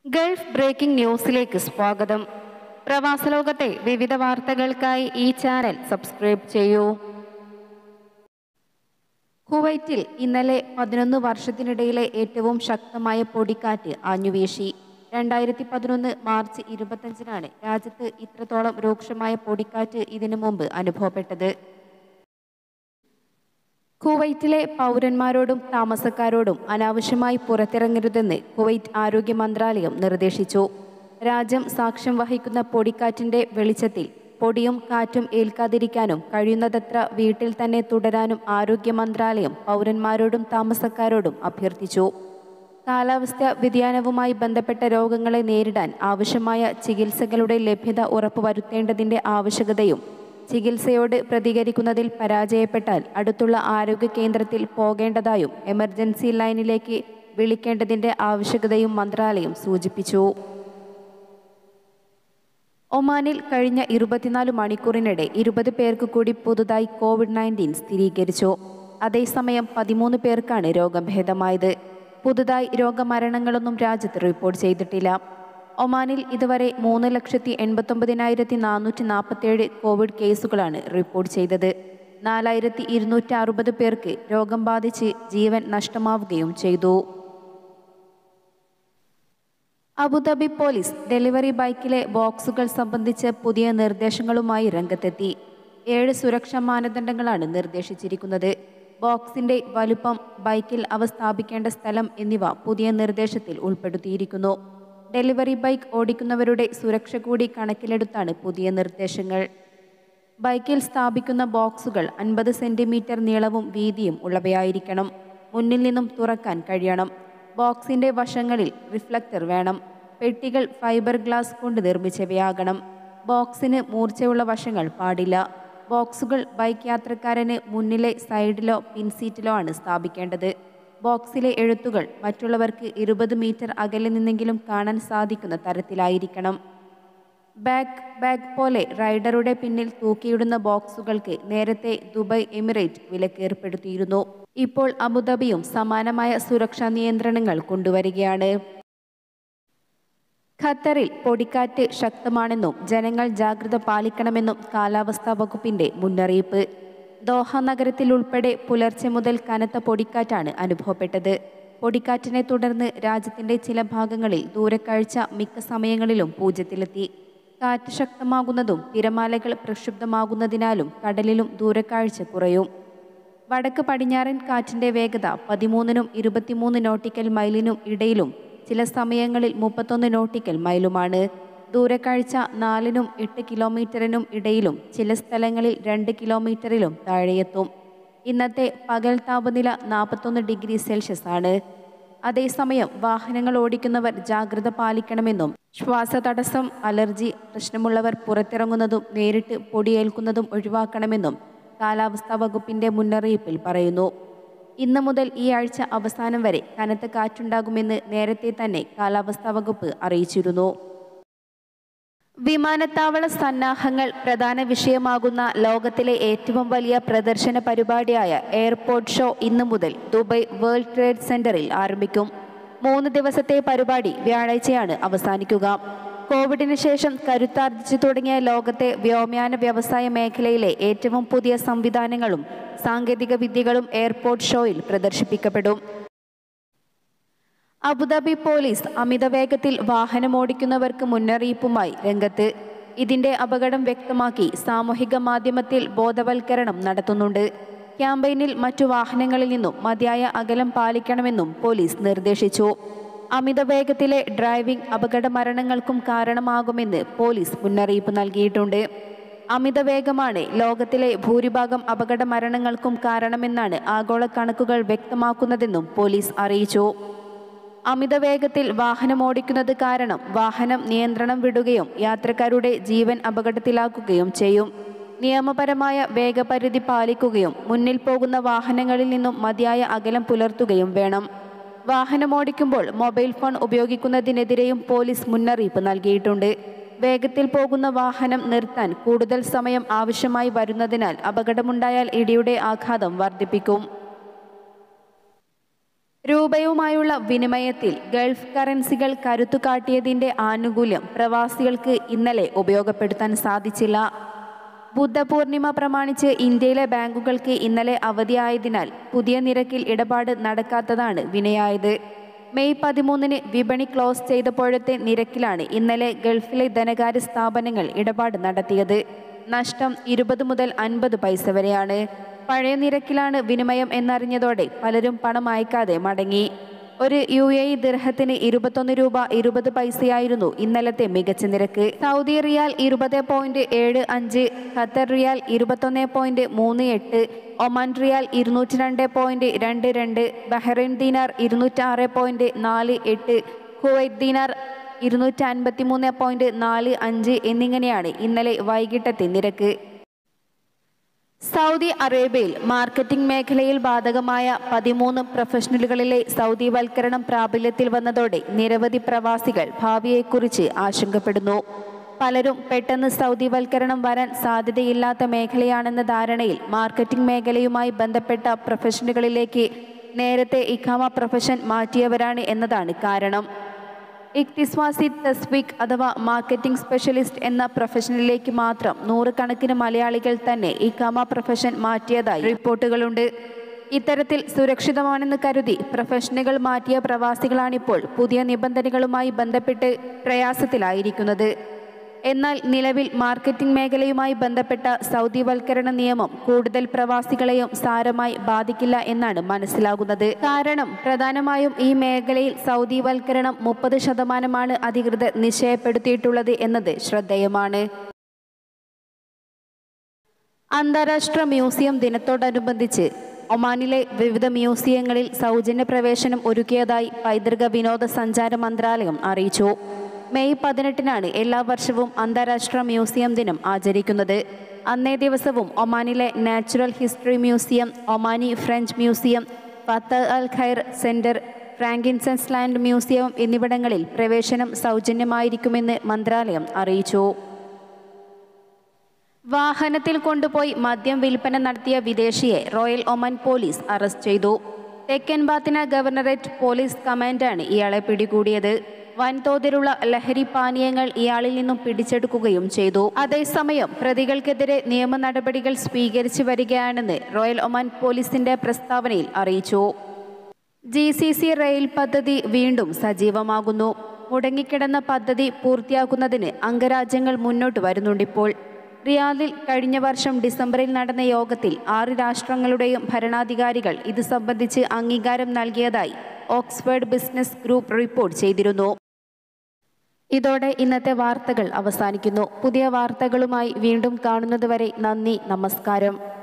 Gulf breaking ന്യൂസിലേക്ക് സ്വാഗതം പ്രവാസലോകത്തെ വിവിധ വാർത്തകൾക്കായി ഈ ചാനൽ സബ്സ്ക്രൈബ് ചെയ്യൂ കുവൈറ്റിൽ ഇന്നലെ പതിനൊന്ന് വർഷത്തിനിടയിലെ ഏറ്റവും ശക്തമായ പൊടിക്കാറ്റ് ആഞ്ഞുവീശി രണ്ടായിരത്തി പതിനൊന്ന് മാർച്ച് ഇരുപത്തഞ്ചിനാണ് രാജ്യത്ത് ഇത്രത്തോളം രൂക്ഷമായ പൊടിക്കാറ്റ് ഇതിനു മുമ്പ് അനുഭവപ്പെട്ടത് കുവൈറ്റിലെ പൗരന്മാരോടും താമസക്കാരോടും അനാവശ്യമായി പുറത്തിറങ്ങരുതെന്ന് കുവൈറ്റ് ആരോഗ്യ മന്ത്രാലയം നിർദ്ദേശിച്ചു രാജ്യം സാക്ഷ്യം വഹിക്കുന്ന പൊടിക്കാറ്റിന്റെ വെളിച്ചത്തിൽ പൊടിയും കാറ്റും ഏൽക്കാതിരിക്കാനും കഴിയുന്നതത്ര വീട്ടിൽ തന്നെ തുടരാനും ആരോഗ്യ മന്ത്രാലയം പൗരന്മാരോടും താമസക്കാരോടും അഭ്യർത്ഥിച്ചു കാലാവസ്ഥ വ്യതിയാനവുമായി ബന്ധപ്പെട്ട രോഗങ്ങളെ നേരിടാൻ ആവശ്യമായ ചികിത്സകളുടെ ലഭ്യത ഉറപ്പുവരുത്തേണ്ടതിന്റെ ആവശ്യകതയും ചികിത്സയോട് പ്രതികരിക്കുന്നതിൽ പരാജയപ്പെട്ടാൽ അടുത്തുള്ള ആരോഗ്യ കേന്ദ്രത്തിൽ പോകേണ്ടതായും എമർജൻസി ലൈനിലേക്ക് വിളിക്കേണ്ടതിന്റെ ആവശ്യകതയും മന്ത്രാലയം സൂചിപ്പിച്ചു ഒമാനിൽ കഴിഞ്ഞ ഇരുപത്തിനാല് മണിക്കൂറിനിടെ ഇരുപത് പേർക്ക് കൂടി പുതുതായി കോവിഡ് നയൻറ്റീൻ സ്ഥിരീകരിച്ചു അതേസമയം പതിമൂന്ന് പേർക്കാണ് രോഗം ഭേദമായത് പുതുതായി രോഗമരണങ്ങളൊന്നും രാജ്യത്ത് റിപ്പോർട്ട് ചെയ്തിട്ടില്ല ഒമാനിൽ ഇതുവരെ മൂന്ന് ലക്ഷത്തി എൺപത്തൊമ്പതിനായിരത്തി നാനൂറ്റി നാൽപ്പത്തേഴ് കോവിഡ് കേസുകളാണ് റിപ്പോർട്ട് ചെയ്തത് നാലായിരത്തി ഇരുന്നൂറ്റി അറുപത് പേർക്ക് രോഗം ബാധിച്ച് ജീവൻ നഷ്ടമാവുകയും ചെയ്തു അബുദാബി പോലീസ് ഡെലിവറി ബൈക്കിലെ ബോക്സുകൾ സംബന്ധിച്ച് പുതിയ നിർദ്ദേശങ്ങളുമായി രംഗത്തെത്തി ഏഴ് സുരക്ഷാ മാനദണ്ഡങ്ങളാണ് നിർദ്ദേശിച്ചിരിക്കുന്നത് ബോക്സിന്റെ വലുപ്പം ബൈക്കിൽ അവ സ്ഥാപിക്കേണ്ട സ്ഥലം എന്നിവ പുതിയ നിർദ്ദേശത്തിൽ ഉൾപ്പെടുത്തിയിരിക്കുന്നു ഡെലിവറി ബൈക്ക് ഓടിക്കുന്നവരുടെ സുരക്ഷ കൂടി കണക്കിലെടുത്താണ് പുതിയ നിർദ്ദേശങ്ങൾ ബൈക്കിൽ സ്ഥാപിക്കുന്ന ബോക്സുകൾ അൻപത് സെന്റിമീറ്റർ നീളവും വീതിയും ഉള്ളവയായിരിക്കണം മുന്നിൽ നിന്നും തുറക്കാൻ കഴിയണം ബോക്സിന്റെ വശങ്ങളിൽ റിഫ്ലക്ടർ വേണം പെട്ടികൾ ഫൈബർ ഗ്ലാസ് കൊണ്ട് നിർമ്മിച്ചവയാകണം ബോക്സിന് മൂർച്ചയുള്ള വശങ്ങൾ പാടില്ല ബോക്സുകൾ ബൈക്ക് യാത്രക്കാരന് മുന്നിലെ സൈഡിലോ പിൻസീറ്റിലോ ആണ് സ്ഥാപിക്കേണ്ടത് ബോക്സിലെ എഴുത്തുകൾ മറ്റുള്ളവർക്ക് ഇരുപത് മീറ്റർ അകലെ നിന്നെങ്കിലും കാണാൻ സാധിക്കുന്ന തരത്തിലായിരിക്കണം ബാക്ക് ബാഗ് പോലെ റൈഡറുടെ പിന്നിൽ തൂക്കിയിടുന്ന ബോക്സുകൾക്ക് നേരത്തെ ദുബായ് എമിറേറ്റ് വിലക്കേർപ്പെടുത്തിയിരുന്നു ഇപ്പോൾ അബുദാബിയും സമാനമായ സുരക്ഷാ നിയന്ത്രണങ്ങൾ കൊണ്ടുവരികയാണ് ഖത്തറിൽ പൊടിക്കാറ്റ് ശക്തമാണെന്നും ജനങ്ങൾ ജാഗ്രത പാലിക്കണമെന്നും കാലാവസ്ഥാ വകുപ്പിന്റെ മുന്നറിയിപ്പ് ദോഹ നഗരത്തിൽ ഉൾപ്പെടെ പുലർച്ചെ മുതൽ കനത്ത പൊടിക്കാറ്റാണ് അനുഭവപ്പെട്ടത് പൊടിക്കാറ്റിനെ തുടർന്ന് രാജ്യത്തിന്റെ ചില ഭാഗങ്ങളിൽ ദൂരക്കാഴ്ച മിക്ക സമയങ്ങളിലും പൂജ്യത്തിലെത്തി കാറ്റ് ശക്തമാകുന്നതും തിരമാലകൾ പ്രക്ഷുബ്ധമാകുന്നതിനാലും കടലിലും ദൂരക്കാഴ്ച കുറയും വടക്ക് പടിഞ്ഞാറൻ കാറ്റിന്റെ വേഗത പതിമൂന്നിനും ഇരുപത്തിമൂന്ന് നോട്ടിക്കൽ മൈലിനും ഇടയിലും ചില സമയങ്ങളിൽ മുപ്പത്തൊന്ന് നോട്ടിക്കൽ മൈലുമാണ് ദൂരക്കാഴ്ച നാലിനും എട്ട് കിലോമീറ്ററിനും ഇടയിലും ചില സ്ഥലങ്ങളിൽ രണ്ട് കിലോമീറ്ററിലും താഴെയെത്തും ഇന്നത്തെ പകൽ താപനില നാൽപ്പത്തൊന്ന് ഡിഗ്രി സെൽഷ്യസ് ആണ് അതേസമയം വാഹനങ്ങൾ ഓടിക്കുന്നവർ ജാഗ്രത പാലിക്കണമെന്നും ശ്വാസതടസ്സം അലർജി പ്രശ്നമുള്ളവർ പുറത്തിറങ്ങുന്നതും നേരിട്ട് പൊടിയേൽക്കുന്നതും ഒഴിവാക്കണമെന്നും കാലാവസ്ഥാ വകുപ്പിന്റെ മുന്നറിയിപ്പിൽ പറയുന്നു ഇന്ന് മുതൽ ഈ ആഴ്ച അവസാനം വരെ കനത്ത കാറ്റുണ്ടാകുമെന്ന് നേരത്തെ തന്നെ കാലാവസ്ഥാ വകുപ്പ് അറിയിച്ചിരുന്നു വിമാനത്താവള സന്നാഹങ്ങൾ പ്രധാന വിഷയമാകുന്ന ലോകത്തിലെ ഏറ്റവും വലിയ പ്രദർശന പരിപാടിയായ എയർപോർട്ട് ഷോ ഇന്നു മുതൽ ദുബായ് വേൾഡ് ട്രേഡ് സെന്ററിൽ ആരംഭിക്കും മൂന്ന് ദിവസത്തെ പരിപാടി വ്യാഴാഴ്ചയാണ് അവസാനിക്കുക കോവിഡിന് ശേഷം കരുത്താർജിച്ചു തുടങ്ങിയ ലോകത്തെ വ്യോമയാന വ്യവസായ മേഖലയിലെ ഏറ്റവും പുതിയ സംവിധാനങ്ങളും സാങ്കേതിക വിദ്യകളും എയർപോർട്ട് ഷോയിൽ പ്രദർശിപ്പിക്കപ്പെടും അബുദാബി പോലീസ് അമിതവേഗത്തിൽ വാഹനമോടിക്കുന്നവർക്ക് മുന്നറിയിപ്പുമായി രംഗത്ത് ഇതിന്റെ അപകടം വ്യക്തമാക്കി സാമൂഹിക മാധ്യമത്തിൽ ബോധവൽക്കരണം നടത്തുന്നുണ്ട് ക്യാമ്പയിനിൽ മറ്റു വാഹനങ്ങളിൽ നിന്നും മതിയായ അകലം പാലിക്കണമെന്നും പോലീസ് നിർദ്ദേശിച്ചു അമിതവേഗത്തിലെ ഡ്രൈവിംഗ് അപകട മരണങ്ങൾക്കും കാരണമാകുമെന്ന് പോലീസ് മുന്നറിയിപ്പ് നൽകിയിട്ടുണ്ട് അമിതവേഗമാണ് ലോകത്തിലെ ഭൂരിഭാഗം അപകട മരണങ്ങൾക്കും കാരണമെന്നാണ് ആഗോള കണക്കുകൾ വ്യക്തമാക്കുന്നതെന്നും പോലീസ് അറിയിച്ചു അമിതവേഗത്തിൽ വാഹനമോടിക്കുന്നത് കാരണം വാഹനം നിയന്ത്രണം വിടുകയും യാത്രക്കാരുടെ ജീവൻ അപകടത്തിലാക്കുകയും ചെയ്യും നിയമപരമായ വേഗപരിധി പാലിക്കുകയും മുന്നിൽ പോകുന്ന വാഹനങ്ങളിൽ നിന്നും മതിയായ അകലം പുലർത്തുകയും വേണം വാഹനമോടിക്കുമ്പോൾ മൊബൈൽ ഫോൺ ഉപയോഗിക്കുന്നതിനെതിരെയും പോലീസ് മുന്നറിയിപ്പ് നൽകിയിട്ടുണ്ട് വേഗത്തിൽ പോകുന്ന വാഹനം നിർത്താൻ കൂടുതൽ സമയം ആവശ്യമായി വരുന്നതിനാൽ അപകടമുണ്ടായാൽ ഇടിയുടെ ആഘാതം വർദ്ധിപ്പിക്കും രൂപയുമായുള്ള വിനിമയത്തിൽ ഗൾഫ് കറൻസികൾ കരുത്തു കാട്ടിയതിന്റെ ആനുകൂല്യം പ്രവാസികൾക്ക് ഇന്നലെ ഉപയോഗപ്പെടുത്താൻ സാധിച്ചില്ല ബുദ്ധപൂർണിമ പ്രമാണിച്ച് ഇന്ത്യയിലെ ബാങ്കുകൾക്ക് ഇന്നലെ അവധിയായതിനാൽ പുതിയ നിരക്കിൽ ഇടപാട് നടക്കാത്തതാണ് വിനയായത് മെയ് പതിമൂന്നിന് വിപണി ക്ലോസ് ചെയ്തപ്പോഴത്തെ നിരക്കിലാണ് ഇന്നലെ ഗൾഫിലെ ധനകാര്യ സ്ഥാപനങ്ങൾ ഇടപാട് നടത്തിയത് നഷ്ടം ഇരുപത് മുതൽ അൻപത് പൈസ വരെയാണ് പഴയ നിരക്കിലാണ് വിനിമയം എന്നറിഞ്ഞതോടെ പലരും പണം അയക്കാതെ മടങ്ങി ഒരു യു എ ഇ ദിർഹത്തിന് ഇരുപത്തൊന്ന് രൂപ ഇരുപത് പൈസയായിരുന്നു ഇന്നലത്തെ മികച്ച നിരക്ക് സൗദി റിയാൽ ഇരുപത് പോയിന്റ് ഏഴ് അഞ്ച് ഖത്തർ റിയാൽ ഇരുപത്തൊന്ന് പോയിന്റ് മൂന്ന് എട്ട് ഒമാൻ റിയാൽ ഇരുന്നൂറ്റി രണ്ട് പോയിന്റ് രണ്ട് രണ്ട് ബഹ്റൈൻ ദീനാർ ഇരുന്നൂറ്റാറ് പോയിന്റ് നാല് എട്ട് കുവൈറ്റ് ദീനാർ ഇരുന്നൂറ്റി അൻപത്തി മൂന്ന് പോയിന്റ് നാല് അഞ്ച് എന്നിങ്ങനെയാണ് ഇന്നലെ വൈകിട്ടത്തെ നിരക്ക് സൗദി അറേബ്യയിൽ മാർക്കറ്റിംഗ് മേഖലയിൽ ബാധകമായ പതിമൂന്ന് പ്രൊഫഷണലുകളിലെ സൗദിവൽക്കരണം പ്രാബല്യത്തിൽ വന്നതോടെ നിരവധി പ്രവാസികൾ ഭാവിയെക്കുറിച്ച് ആശങ്കപ്പെടുന്നു പലരും പെട്ടെന്ന് സൗദിവൽക്കരണം വരാൻ സാധ്യതയില്ലാത്ത മേഖലയാണെന്ന ധാരണയിൽ മാർക്കറ്റിംഗ് മേഖലയുമായി ബന്ധപ്പെട്ട പ്രൊഫഷനുകളിലേക്ക് നേരത്തെ ഇഖാമ പ്രൊഫഷൻ മാറ്റിയവരാണ് എന്നതാണ് കാരണം ഇക്തിസ്വാസി തസ്വിക് അഥവാ മാർക്കറ്റിംഗ് സ്പെഷ്യലിസ്റ്റ് എന്ന പ്രൊഫഷനിലേക്ക് മാത്രം നൂറുകണക്കിന് മലയാളികൾ തന്നെ ഇഖാമ പ്രൊഫഷൻ മാറ്റിയതായി റിപ്പോർട്ടുകളുണ്ട് ഇത്തരത്തിൽ സുരക്ഷിതമാണെന്ന് കരുതി പ്രൊഫഷനുകൾ മാറ്റിയ പ്രവാസികളാണിപ്പോൾ പുതിയ നിബന്ധനകളുമായി ബന്ധപ്പെട്ട് പ്രയാസത്തിലായിരിക്കുന്നത് എന്നാൽ നിലവിൽ മാർക്കറ്റിംഗ് മേഖലയുമായി ബന്ധപ്പെട്ട സൗദിവൽക്കരണ നിയമം കൂടുതൽ പ്രവാസികളെയും സാരമായി ബാധിക്കില്ല എന്നാണ് മനസ്സിലാകുന്നത് കാരണം പ്രധാനമായും ഈ മേഖലയിൽ സൗദിവൽക്കരണം മുപ്പത് ശതമാനമാണ് അധികൃതർ നിശ്ചയപ്പെടുത്തിയിട്ടുള്ളത് എന്നത് ശ്രദ്ധേയമാണ് അന്താരാഷ്ട്ര മ്യൂസിയം ദിനത്തോടനുബന്ധിച്ച് ഒമാനിലെ വിവിധ മ്യൂസിയങ്ങളിൽ സൗജന്യ പ്രവേശനം ഒരുക്കിയതായി പൈതൃക വിനോദസഞ്ചാര മന്ത്രാലയം അറിയിച്ചു മെയ് പതിനെട്ടിനാണ് എല്ലാ വർഷവും അന്താരാഷ്ട്ര മ്യൂസിയം ദിനം ആചരിക്കുന്നത് അന്നേ ദിവസവും ഒമാനിലെ natural history museum Omani French museum Fath Al Khair centre ഫ്രാങ്കിൻസൻസ് land museum എന്നിവിടങ്ങളിൽ പ്രവേശനം സൗജന്യമായിരിക്കുമെന്ന് മന്ത്രാലയം അറിയിച്ചു വാഹനത്തിൽ കൊണ്ടുപോയി മദ്യം വിൽപ്പന നടത്തിയ വിദേശിയെ റോയൽ ഒമാൻ പോലീസ് അറസ്റ്റ് ചെയ്തു തെക്കൻ ബാത്തിന ഗവർണറേറ്റ് പോലീസ് കമാൻഡാണ് ഇയാളെ പിടികൂടിയത് വൻതോതിലുള്ള ലഹരി പാനീയങ്ങൾ ഇയാളിൽ നിന്നും പിടിച്ചെടുക്കുകയും ചെയ്തു അതേസമയം പ്രതികൾക്കെതിരെ നിയമ നടപടികൾ സ്വീകരിച്ചു വരികയാണെന്ന് റോയൽ ഒമാൻ പോലീസിന്റെ പ്രസ്താവനയിൽ അറിയിച്ചു ജി സി സി റെയിൽ പദ്ധതി വീണ്ടും സജീവമാകുന്നു മുടങ്ങിക്കിടന്ന പദ്ധതി പൂർത്തിയാക്കുന്നതിന് അംഗരാജ്യങ്ങൾ മുന്നോട്ട് വരുന്നുണ്ടിപ്പോൾ റിയാദിൽ കഴിഞ്ഞ വർഷം ഡിസംബറിൽ നടന്ന യോഗത്തിൽ ആറ് രാഷ്ട്രങ്ങളുടെയും ഭരണാധികാരികൾ ഇത് സംബന്ധിച്ച് അംഗീകാരം നൽകിയതായി ഓക്സ്ഫോർഡ് ബിസിനസ് ഗ്രൂപ്പ് റിപ്പോർട്ട് ചെയ്തിരുന്നു ഇതോടെ ഇന്നത്തെ വാർത്തകൾ അവസാനിക്കുന്നു പുതിയ വാർത്തകളുമായി വീണ്ടും കാണുന്നതുവരെ നന്ദി നമസ്കാരം